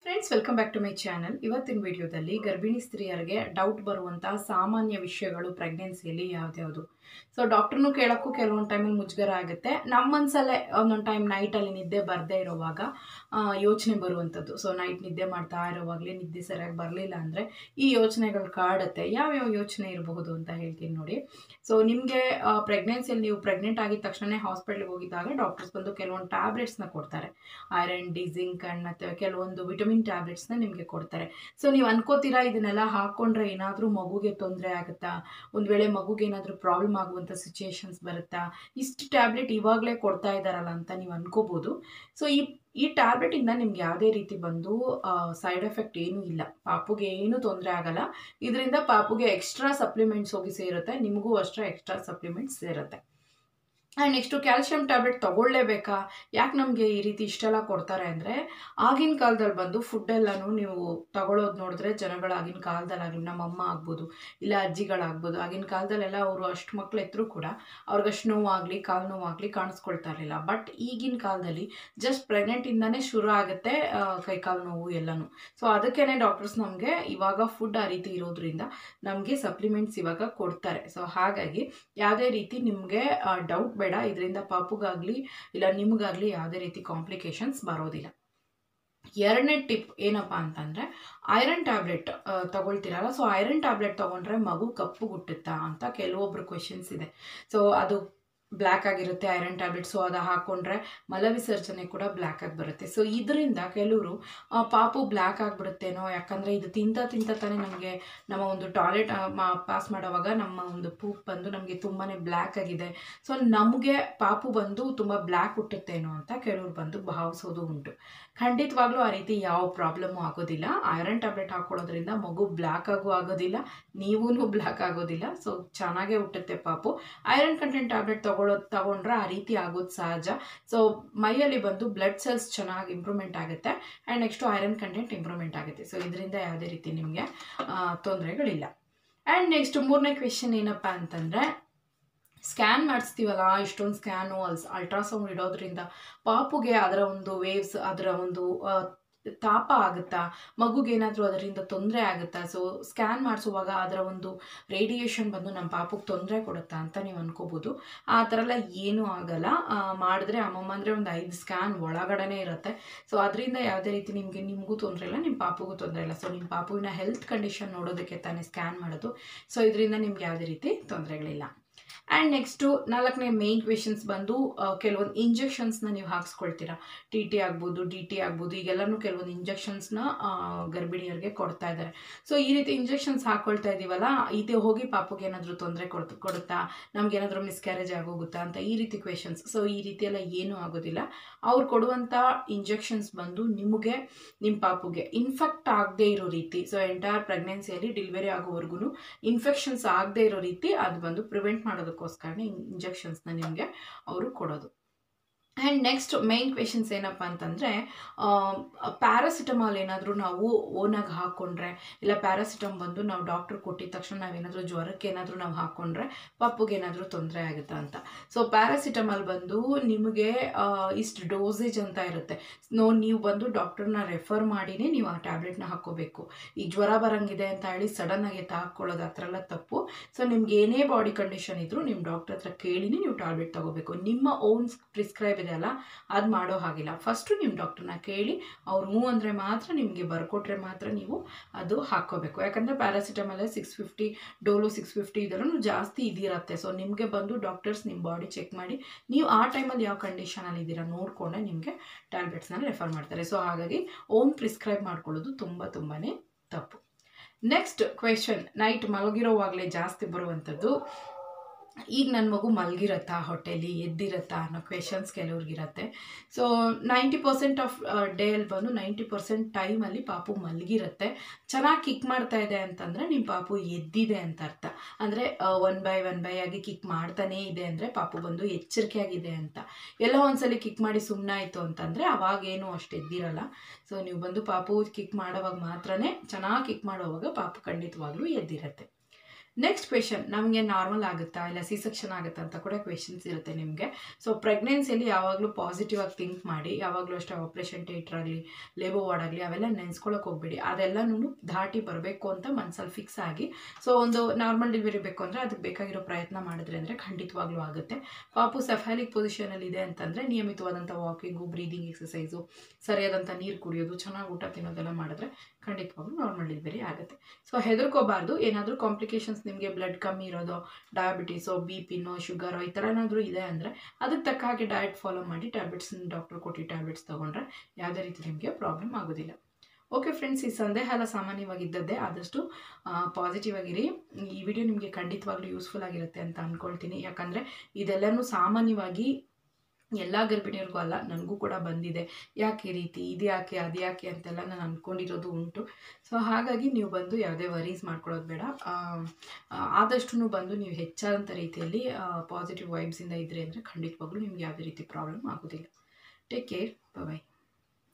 friends welcome back to my channel ಇವತ್ತಿನ ವಿಡಿಯೋದಲ್ಲಿ ಗರ್ಭಿಣಿ ಸ್ತ್ರೀಯರಿಗೆ ಡೌಟ್ ಬರುವಂತಹ ಸಾಮಾನ್ಯ ವಿಷಯಗಳು ಪ್ರೆಗ್ನೆನ್ಸಿಯಲ್ಲಿ ಯಾವ್ದ್ಯಾವುದು ಸೊ ಡಾಕ್ಟರ್ನು ಕೇಳೋಕ್ಕೂ ಕೆಲವೊಂದು ಟೈಮಲ್ಲಿ ಮುಜುಗರ ಆಗುತ್ತೆ ನಮ್ಮ ಮನಸ್ಸಲ್ಲೇ ಒಂದೊಂದು ಟೈಮ್ ನೈಟಲ್ಲಿ ನಿದ್ದೆ ಬರದೇ ಇರೋವಾಗ ಯೋಚನೆ ಬರುವಂಥದ್ದು ಸೊ ನೈಟ್ ನಿದ್ದೆ ಮಾಡ್ತಾ ಇರೋವಾಗಲೇ ನಿದ್ದೆ ಸರಿಯಾಗಿ ಬರಲಿಲ್ಲ ಅಂದರೆ ಈ ಯೋಚನೆಗಳು ಕಾಡುತ್ತೆ ಯಾವ್ಯಾವ ಯೋಚನೆ ಇರಬಹುದು ಅಂತ ಹೇಳ್ತೀನಿ ನೋಡಿ ಸೊ ನಿಮಗೆ ಪ್ರೆಗ್ನೆನ್ಸಿಯಲ್ಲಿ ನೀವು ಪ್ರೆಗ್ನೆಂಟ್ ಆಗಿದ ತಕ್ಷಣ ಹಾಸ್ಪಿಟ್ಲಿಗೆ ಹೋಗಿದ್ದಾಗ ಡಾಕ್ಟರ್ಸ್ ಬಂದು ಕೆಲವೊಂದು ಟ್ಯಾಬ್ಲೆಟ್ಸ್ನ ಕೊಡ್ತಾರೆ ಐರನ್ ಡಿ ಜಿಂಕ್ ಆ್ಯಂಡ್ ಮತ್ತು ಕೆಲವೊಂದು ವಿಟಮಿನ್ ಟ್ಯಾಬ್ಲೆಟ್ಸ್ನ ನಿಮಗೆ ಕೊಡ್ತಾರೆ ಸೊ ನೀವು ಅನ್ಕೋತೀರಾ ಇದನ್ನೆಲ್ಲ ಹಾಕ್ಕೊಂಡ್ರೆ ಏನಾದರೂ ಮಗುಗೆ ತೊಂದರೆ ಆಗುತ್ತಾ ಒಂದು ವೇಳೆ ಮಗುಗೆ ಏನಾದರೂ ಪ್ರಾಬ್ಲಮ್ ಆಗುವಂಥ ಸಿಚುಯೇಷನ್ಸ್ ಬರುತ್ತಾ ಇಷ್ಟು ಟ್ಯಾಬ್ಲೆಟ್ ಇವಾಗಲೇ ಕೊಡ್ತಾ ಇದ್ದಾರಲ್ಲ ಅಂತ ನೀವು ಅನ್ಕೋಬೋದು ಸೊ ಈ ಈ ಟ್ಯಾಬ್ಲೆಟಿಂದ ನಿಮ್ಗೆ ಯಾವುದೇ ರೀತಿ ಬಂದು ಸೈಡ್ ಎಫೆಕ್ಟ್ ಏನೂ ಇಲ್ಲ ಪಾಪುಗೆ ಏನೂ ತೊಂದರೆ ಆಗಲ್ಲ ಇದರಿಂದ ಪಾಪುಗೆ ಎಕ್ಸ್ಟ್ರಾ ಸಪ್ಲಿಮೆಂಟ್ಸ್ ಹೋಗಿ ಸೇರುತ್ತೆ ನಿಮಗೂ ಅಷ್ಟೇ ಎಕ್ಸ್ಟ್ರಾ ಸಪ್ಲಿಮೆಂಟ್ಸ್ ಸೇರುತ್ತೆ ಆ್ಯಂಡ್ ನೆಕ್ಸ್ಟು ಕ್ಯಾಲ್ಶಿಯಂ ಟ್ಯಾಬ್ಲೆಟ್ ತೊಗೊಳ್ಳೇಬೇಕಾ ಯಾಕೆ ನಮಗೆ ಈ ರೀತಿ ಇಷ್ಟೆಲ್ಲ ಕೊಡ್ತಾರೆ ಅಂದರೆ ಆಗಿನ ಕಾಲದಲ್ಲಿ ಬಂದು ಫುಡ್ಡೆಲ್ಲನೂ ನೀವು ತಗೊಳ್ಳೋದು ನೋಡಿದ್ರೆ ಜನಗಳು ಆಗಿನ ಕಾಲದಲ್ಲಾಗಲಿ ನಮ್ಮ ಅಮ್ಮ ಆಗ್ಬೋದು ಇಲ್ಲ ಅಜ್ಜಿಗಳಾಗ್ಬೋದು ಆಗಿನ ಕಾಲದಲ್ಲೆಲ್ಲ ಅವರು ಅಷ್ಟು ಮಕ್ಳು ಎತ್ತರೂ ಕೂಡ ಅವ್ರಿಗಷ್ಟು ನೋವಾಗಲಿ ಕಾಲು ನೋವಾಗಲಿ ಕಾಣಿಸ್ಕೊಳ್ತಾ ಇರಲಿಲ್ಲ ಬಟ್ ಈಗಿನ ಕಾಲದಲ್ಲಿ ಜಸ್ಟ್ ಪ್ರೆಗ್ನೆಂಟಿಂದನೇ ಶುರು ಆಗುತ್ತೆ ಕೈಕಾಲು ನೋವು ಎಲ್ಲನೂ ಸೊ ಅದಕ್ಕೇ ಡಾಕ್ಟರ್ಸ್ ನಮಗೆ ಇವಾಗ ಫುಡ್ ಆ ರೀತಿ ಇರೋದ್ರಿಂದ ನಮಗೆ ಸಪ್ಲಿಮೆಂಟ್ಸ್ ಇವಾಗ ಕೊಡ್ತಾರೆ ಸೊ ಹಾಗಾಗಿ ಯಾವುದೇ ರೀತಿ ನಿಮಗೆ ಡೌಟ್ ಬೇಡ ಇದರಿಂದ ಪಾಪುಗಾಗಲಿ ಇಲ್ಲ ನಿಮಗಾಗಲಿ ಯಾವುದೇ ರೀತಿ ಕಾಂಪ್ಲಿಕೇಶನ್ಸ್ ಬರೋದಿಲ್ಲ ಎರಡನೇ ಟಿಪ್ ಏನಪ್ಪ ಅಂತಂದರೆ ಐರನ್ ಟ್ಯಾಬ್ಲೆಟ್ ತಗೊಳ್ತೀರಲ್ಲ ಸೊ ಐರನ್ ಟ್ಯಾಬ್ಲೆಟ್ ತೊಗೊಂಡ್ರೆ ಮಗು ಕಪ್ಪು ಗುಟ್ಟುತ್ತಾ ಅಂತ ಕೆಲವೊಬ್ರು ಕ್ವೆಶನ್ಸ್ ಇದೆ ಸೊ ಅದು ಬ್ಲ್ಯಾಕ್ ಆಗಿರುತ್ತೆ ಐರನ್ ಟ್ಯಾಬ್ಲೆಟ್ ಸೊ ಅದು ಹಾಕ್ಕೊಂಡ್ರೆ ಮಲವಿಸರ್ಜನೆ ಕೂಡ ಬ್ಲ್ಯಾಕ್ ಆಗಿ ಬರುತ್ತೆ ಸೊ ಇದರಿಂದ ಕೆಲವರು ಪಾಪು ಬ್ಲ್ಯಾಕ್ ಆಗಿಬಿಡುತ್ತೇನೋ ಯಾಕಂದರೆ ಇದು ತಿಂತ ತಿಂತ ತಾನೇ ನಮಗೆ ನಮ್ಮ ಒಂದು ಟಾಯ್ಲೆಟ್ ಪಾಸ್ ಮಾಡೋವಾಗ ನಮ್ಮ ಒಂದು ಪೂಪ್ ಬಂದು ನಮಗೆ ತುಂಬಾ ಬ್ಲ್ಯಾಕ್ ಆಗಿದೆ ಸೊ ನಮಗೆ ಪಾಪು ಬಂದು ತುಂಬ ಬ್ಲ್ಯಾಕ್ ಹುಟ್ಟುತ್ತೇನೋ ಅಂತ ಕೆಲವರು ಬಂದು ಭಾವಿಸೋದು ಉಂಟು ಖಂಡಿತವಾಗ್ಲೂ ಆ ರೀತಿ ಯಾವ ಪ್ರಾಬ್ಲಮ್ಮು ಆಗೋದಿಲ್ಲ ಐರನ್ ಟ್ಯಾಬ್ಲೆಟ್ ಹಾಕ್ಕೊಳ್ಳೋದ್ರಿಂದ ಮಗು ಬ್ಲ್ಯಾಕ್ ಆಗು ಆಗೋದಿಲ್ಲ ನೀವೂ ಬ್ಲ್ಯಾಕ್ ಆಗೋದಿಲ್ಲ ಸೊ ಚೆನ್ನಾಗೇ ಹುಟ್ಟುತ್ತೆ ಪಾಪು ಐರನ್ ಕಂಟೆಂಟ್ ಟ್ಯಾಬ್ಲೆಟ್ ತಗೊಳ್ಳೋದು ತಗೊಂಡ್ರೆ ಆ ರೀತಿ ಆಗೋದು ಸಹಜ ಸೊ ಮೈಯಲ್ಲಿ ಬಂದು ಬ್ಲಡ್ ಸೆಲ್ಸ್ ಚೆನ್ನಾಗಿ ಇಂಪ್ರೂವ್ಮೆಂಟ್ ಆಗುತ್ತೆ and next iron content improvement ಆಗುತ್ತೆ ಸೊ ಇದರಿಂದ ಯಾವುದೇ ರೀತಿ ನಿಮಗೆ ತೊಂದರೆಗಳಿಲ್ಲ ಆ್ಯಂಡ್ ನೆಕ್ಸ್ಟ್ ಮೂರನೇ ಕ್ವೆಶನ್ ಏನಪ್ಪ ಅಂತಂದರೆ ಸ್ಕ್ಯಾನ್ ಮಾಡಿಸ್ತೀವಲ್ಲ ಇಷ್ಟೊಂದು ಸ್ಕ್ಯಾನು ಅಲ್ಸ್ ಅಲ್ಟ್ರಾಸೌಂಡ್ ಇಡೋದ್ರಿಂದ ಪಾಪುಗೆ ಅದರ ಒಂದು ವೇವ್ಸ್ ಅದರ ಒಂದು ತಾಪ ಆಗುತ್ತಾ ಮಗುಗೇನಾದರೂ ಅದರಿಂದ ತೊಂದರೆ ಆಗುತ್ತಾ ಸೊ ಸ್ಕ್ಯಾನ್ ಮಾಡಿಸುವಾಗ ಅದರ ಒಂದು ರೇಡಿಯೇಷನ್ ಬಂದು ನಮ್ಮ ಪಾಪಕ್ಕೆ ತೊಂದರೆ ಕೊಡುತ್ತಾ ಅಂತ ನೀವು ಅನ್ಕೋಬೋದು ಆ ಥರ ಎಲ್ಲ ಏನೂ ಆಗಲ್ಲ ಮಾಡಿದ್ರೆ ಅಮ್ಮಮ್ಮ ಅಂದರೆ ಒಂದು ಐದು ಸ್ಕ್ಯಾನ್ ಒಳಗಡೆನೇ ಇರುತ್ತೆ ಸೊ ಅದರಿಂದ ಯಾವುದೇ ರೀತಿ ನಿಮಗೆ ನಿಮಗೂ ತೊಂದರೆ ಇಲ್ಲ ನಿಮ್ಮ ಪಾಪುಗೂ ತೊಂದರೆ ಇಲ್ಲ ಸೊ ನಿಮ್ಮ ಪಾಪುವಿನ ಹೆಲ್ತ್ ಕಂಡೀಷನ್ ನೋಡೋದಕ್ಕೆ ತಾನೇ ಸ್ಕ್ಯಾನ್ ಮಾಡೋದು ಸೊ ಇದರಿಂದ ನಿಮ್ಗೆ ಯಾವುದೇ ರೀತಿ ತೊಂದರೆಗಳಿಲ್ಲ ಆ್ಯಂಡ್ ನೆಕ್ಸ್ಟು ನಾಲ್ಕನೇ ಮೇನ್ ಕ್ವೆಶನ್ಸ್ ಬಂದು ಕೆಲವೊಂದು ಇಂಜೆಕ್ಷನ್ಸ್ನ ನೀವು ಹಾಕ್ಸ್ಕೊಳ್ತೀರಾ ಟಿ ಟಿ ಆಗ್ಬೋದು ಡಿ ಟಿ ಆಗ್ಬೋದು ಈಗೆಲ್ಲನೂ ಕೆಲವೊಂದು ಇಂಜೆಕ್ಷನ್ಸ್ನ ಗರ್ಭಿಣಿಯರಿಗೆ ಕೊಡ್ತಾ ಇದ್ದಾರೆ ಸೊ ಈ ರೀತಿ ಇಂಜೆಕ್ಷನ್ಸ್ ಹಾಕ್ಕೊಳ್ತಾ ಇದ್ದೀವಲ್ಲ ಇದು ಹೋಗಿ ಪಾಪುಗೆ ಏನಾದರೂ ತೊಂದರೆ ಕೊಡ್ತು ಕೊಡುತ್ತಾ ನಮಗೇನಾದರೂ ಮಿಸ್ಕ್ಯಾರೇಜ್ ಆಗೋಗುತ್ತಾ ಅಂತ ಈ ರೀತಿ ಕ್ವೆಶನ್ಸ್ ಸೊ ಈ ರೀತಿ ಎಲ್ಲ ಏನೂ ಆಗೋದಿಲ್ಲ ಅವ್ರು ಕೊಡುವಂಥ ಇಂಜೆಕ್ಷನ್ಸ್ ಬಂದು ನಿಮಗೆ ನಿಮ್ಮ ಪಾಪುಗೆ ಇನ್ಫೆಕ್ಟ್ ಆಗದೇ ಇರೋ ರೀತಿ ಸೊ ಎಂಟೈರ್ ಪ್ರೆಗ್ನೆನ್ಸಿಯಲ್ಲಿ ಡೆಲಿವರಿ ಆಗೋವರೆಗೂ ಇನ್ಫೆಕ್ಷನ್ಸ್ ಆಗದೇ ಇರೋ ರೀತಿ ಅದು ಬಂದು ಪ್ರಿವೆಂಟ್ ಮಾಡೋದಕ್ಕೋಸ್ಕರನೇ ಇಂಜೆಕ್ಷನ್ಸ್ನ ನಿಮಗೆ ಅವರು ಕೊಡೋದು ಆ್ಯಂಡ್ ನೆಕ್ಸ್ಟ್ ಮೈನ್ ಕ್ವೆಶನ್ಸ್ ಏನಪ್ಪ ಅಂತಂದರೆ ಪ್ಯಾರಾಸಿಟಮಾಲ್ ಏನಾದರೂ ನಾವು ಓನಾಗಿ ಹಾಕ್ಕೊಂಡ್ರೆ ಇಲ್ಲ ಪ್ಯಾರಾಸಿಟಮ್ ಬಂದು ನಾವು ಡಾಕ್ಟ್ರ್ ಕೊಟ್ಟಿದ ತಕ್ಷಣ ನಾವೇನಾದರೂ ಜ್ವರಕ್ಕೆ ಏನಾದರೂ ನಾವು ಹಾಕ್ಕೊಂಡ್ರೆ ಪಪ್ಪುಗೆ ಏನಾದರೂ ತೊಂದರೆ ಆಗುತ್ತಾ ಅಂತ ಸೊ ಪ್ಯಾರಾಸಿಟಮಾಲ್ ಬಂದು ನಿಮಗೆ ಇಷ್ಟು ಡೋಸೇಜ್ ಅಂತ ಇರುತ್ತೆ ನೋ ನೀವು ಬಂದು ಡಾಕ್ಟರ್ನ ರೆಫರ್ ಮಾಡಿನೇ ನೀವು ಆ ಟ್ಯಾಬ್ಲೆಟ್ನ ಹಾಕ್ಕೋಬೇಕು ಈಗ ಜ್ವರ ಬರಂಗಿದೆ ಅಂತ ಹೇಳಿ ಸಡನ್ನಾಗಿ ಹಾಕ್ಕೊಳ್ಳೋದು ಆ ಥರ ಎಲ್ಲ ತಪ್ಪು ಸೊ ನಿಮ್ಗೆ ಏನೇ ಬಾಡಿ ಕಂಡೀಷನ್ ಇದ್ದರೂ ನಿಮ್ಮ ಡಾಕ್ಟರ್ ಹತ್ರ ಕೇಳಿನೇ ನೀವು ಟ್ಯಾಬ್ಲೆಟ್ ತೊಗೋಬೇಕು ನಿಮ್ಮ ಓನ್ ಪ್ರಿಸ್ಕ್ರೈಬ್ ಇದೆಯಲ್ಲ ಅದು ಮಾಡೋ ಹಾಗಿಲ್ಲ ಫಸ್ಟು ನಿಮ್ಮ ಡಾಕ್ಟರ್ನ ಕೇಳಿ ಅವ್ರು ಹ್ಞೂ ಅಂದರೆ ಮಾತ್ರ ನಿಮಗೆ ಬರ್ಕೊಟ್ರೆ ಮಾತ್ರ ನೀವು ಅದು ಹಾಕ್ಕೋಬೇಕು ಯಾಕಂದರೆ paracetamol six fifty Dolo six fifty ಇದರಲ್ಲೂ ಜಾಸ್ತಿ ಇದಿರುತ್ತೆ ಸೊ ನಿಮಗೆ ಬಂದು ಡಾಕ್ಟರ್ಸ್ ನಿಮ್ಮ ಬಾಡಿ ಚೆಕ್ ಮಾಡಿ ನೀವು ಆ ಟೈಮಲ್ಲಿ ಯಾವ ಕಂಡೀಷನಲ್ಲಿ ಇದ್ದೀರಾ ನೋಡಿಕೊಂಡೆ ನಿಮಗೆ ಟ್ಯಾಬ್ಲೆಟ್ಸ್ನ ರೆಫರ್ ಮಾಡ್ತಾರೆ ಸೊ ಹಾಗಾಗಿ ಓನ್ ಪ್ರಿಸ್ಕ್ರೈಬ್ ಮಾಡ್ಕೊಳ್ಳೋದು ತುಂಬ ತುಂಬಾ ತಪ್ಪು ನೆಕ್ಸ್ಟ್ ಕ್ವೆಶನ್ ನೈಟ್ ಮಲಗಿರೋವಾಗಲೇ ಜಾಸ್ತಿ ಬರುವಂಥದ್ದು ಈಗ ನನ್ನ ಮಗು ಮಲಗಿರತ್ತಾ ಹೊಟ್ಟೆಲಿ ಎದ್ದಿರತ್ತಾ ಅನ್ನೋ ಕ್ವೆಶನ್ಸ್ ಕೆಲವ್ರಿಗಿರತ್ತೆ ಸೊ ನೈಂಟಿ ಪರ್ಸೆಂಟ್ ಆಫ್ ಡೇಯಲ್ಲಿ ಬಂದು ನೈಂಟಿ ಪರ್ಸೆಂಟ್ ಟೈಮಲ್ಲಿ ಪಾಪು ಮಲಗಿರುತ್ತೆ ಚೆನ್ನಾಗಿ ಕಿಕ್ ಮಾಡ್ತಾ ಇದೆ ಅಂತಂದರೆ ನಿಮ್ಮ ಪಾಪು ಎದ್ದಿದೆ ಅಂತ ಅರ್ಥ ಅಂದರೆ ಒನ್ ಬೈ ಒನ್ ಬೈ ಆಗಿ ಕಿಕ್ ಮಾಡ್ತಾನೇ ಇದೆ ಅಂದರೆ ಪಾಪು ಬಂದು ಎಚ್ಚರಿಕೆಯಾಗಿದೆ ಅಂತ ಎಲ್ಲೋ ಒಂದ್ಸಲಿ ಕಿಕ್ ಮಾಡಿ ಸುಮ್ಮನೆ ಆಯಿತು ಅಂತಂದರೆ ಅವಾಗೇನು ಅಷ್ಟು ಎದ್ದಿರಲ್ಲ ಸೊ ನೀವು ಬಂದು ಪಾಪು ಕಿಕ್ ಮಾಡೋವಾಗ ಮಾತ್ರನೇ ಚೆನ್ನಾಗಿ ಕಿಕ್ ಮಾಡೋವಾಗ ಪಾಪು ಖಂಡಿತವಾಗ್ಲೂ ಎದ್ದಿರತ್ತೆ ನೆಕ್ಸ್ಟ್ ಕ್ವೆಶನ್ ನಮಗೆ ನಾರ್ಮಲ್ ಆಗುತ್ತಾ ಇಲ್ಲ ಸಿ ಸೆಕ್ಷನ್ ಆಗುತ್ತಾ ಅಂತ ಕೂಡ ಕ್ವೆಶನ್ಸ್ ಇರುತ್ತೆ ನಿಮಗೆ ಸೊ ಪ್ರೆಗ್ನೆನ್ಸಿಯಲ್ಲಿ ಯಾವಾಗಲೂ ಪಾಸಿಟಿವ್ ಆಗಿ ಥಿಂಕ್ ಮಾಡಿ ಯಾವಾಗಲೂ ಅಷ್ಟೇ ಆಪ್ರೇಷನ್ ಥಿಯೇಟ್ರ್ ಆಗಲಿ ಲೇಬೋ ವಾರ್ಡ್ ಆಗಲಿ ಅವೆಲ್ಲ ನೆನೆಸ್ಕೊಳಕ್ಕೆ ಹೋಗ್ಬೇಡಿ ಅದೆಲ್ಲನೂ ದಾಟಿ ಬರಬೇಕು ಅಂತ ಮನ್ಸಲ್ಲಿ ಫಿಕ್ಸ್ ಆಗಿ ಸೊ ಒಂದು ನಾರ್ಮಲ್ ಡೆಲಿವರಿ ಬೇಕು ಅಂದರೆ ಅದಕ್ಕೆ ಬೇಕಾಗಿರೋ ಪ್ರಯತ್ನ ಮಾಡಿದ್ರೆ ಅಂದರೆ ಖಂಡಿತವಾಗ್ಲೂ ಆಗುತ್ತೆ ಪಾಪು ಸೆಫಾಲಿಕ್ ಪೊಸಿಷನಲ್ಲಿ ಇದೆ ಅಂತಂದರೆ ನಿಯಮಿತವಾದಂಥ ವಾಕಿಂಗು ಬ್ರೀದಿಂಗ್ ಎಕ್ಸಸೈಸು ಸರಿಯಾದಂಥ ನೀರು ಕುಡಿಯೋದು ಚೆನ್ನಾಗಿ ಊಟ ತಿನ್ನೋದೆಲ್ಲ ಮಾಡಿದ್ರೆ ಖಂಡಿತವಾಗ್ಲೂ ನಾರ್ಮಲ್ ಡೆಲಿವರಿ ಆಗುತ್ತೆ ಸೊ ಹೆದರ್ಕೋಬಾರ್ದು ಏನಾದರೂ ಕಾಂಪ್ಲಿಕೇಶನ್ಸ್ ನಿಮಗೆ ಬ್ಲಡ್ ಕಮ್ಮಿ ಇರೋದು ಡಯಾಬಿಟೀಸೋ ಬಿ ಪಿನೋ ಶುಗರೋ ಈ ಥರ ಏನಾದರೂ ಇದೆ ಅಂದರೆ ಅದಕ್ಕೆ ತಕ್ಕ ಹಾಗೆ ಡಯಟ್ ಫಾಲೋ ಮಾಡಿ ಟ್ಯಾಬ್ಲೆಟ್ಸ್ ಡಾಕ್ಟರ್ ಕೊಟ್ಟು ಟ್ಯಾಬ್ಲೆಟ್ಸ್ ತೊಗೊಂಡ್ರೆ ಯಾವುದೇ ರೀತಿ ನಿಮಗೆ ಪ್ರಾಬ್ಲಮ್ ಆಗೋದಿಲ್ಲ ಓಕೆ ಫ್ರೆಂಡ್ಸ್ ಈ ಸಂದೇಹ ಎಲ್ಲ ಸಾಮಾನ್ಯವಾಗಿದ್ದದ್ದೇ ಆದಷ್ಟು ಪಾಸಿಟಿವ್ ಆಗಿರಿ ಈ ವಿಡಿಯೋ ನಿಮಗೆ ಖಂಡಿತವಾಗ್ಲೂ ಯೂಸ್ಫುಲ್ ಆಗಿರುತ್ತೆ ಅಂತ ಅಂದ್ಕೊಳ್ತೀನಿ ಯಾಕಂದರೆ ಇದೆಲ್ಲನೂ ಸಾಮಾನ್ಯವಾಗಿ ಎಲ್ಲ ಗರ್ಭಿಣಿಯರಿಗೂ ಅಲ್ಲ ನನಗೂ ಕೂಡ ಬಂದಿದೆ ಯಾಕೆ ಈ ರೀತಿ ಇದು ಯಾಕೆ ಅದು ಯಾಕೆ ಅಂತೆಲ್ಲ ನಾನು ಅಂದ್ಕೊಂಡಿರೋದು ಉಂಟು ಸೊ ಹಾಗಾಗಿ ನೀವು ಬಂದು ಯಾವುದೇ ವರೀಸ್ ಮಾಡ್ಕೊಳ್ಳೋದು ಬೇಡ ಆದಷ್ಟು ಬಂದು ನೀವು ಹೆಚ್ಚಾದಂಥ ರೀತಿಯಲ್ಲಿ ಪಾಸಿಟಿವ್ ವೈಬ್ಸಿಂದ ಇದ್ರಿ ಅಂದರೆ ಖಂಡಿತವಾಗ್ಲೂ ನಿಮ್ಗೆ ಯಾವುದೇ ರೀತಿ ಪ್ರಾಬ್ಲಮ್ ಆಗೋದಿಲ್ಲ ಟೇಕ್ ಕೇರ್ ಬಾಯ್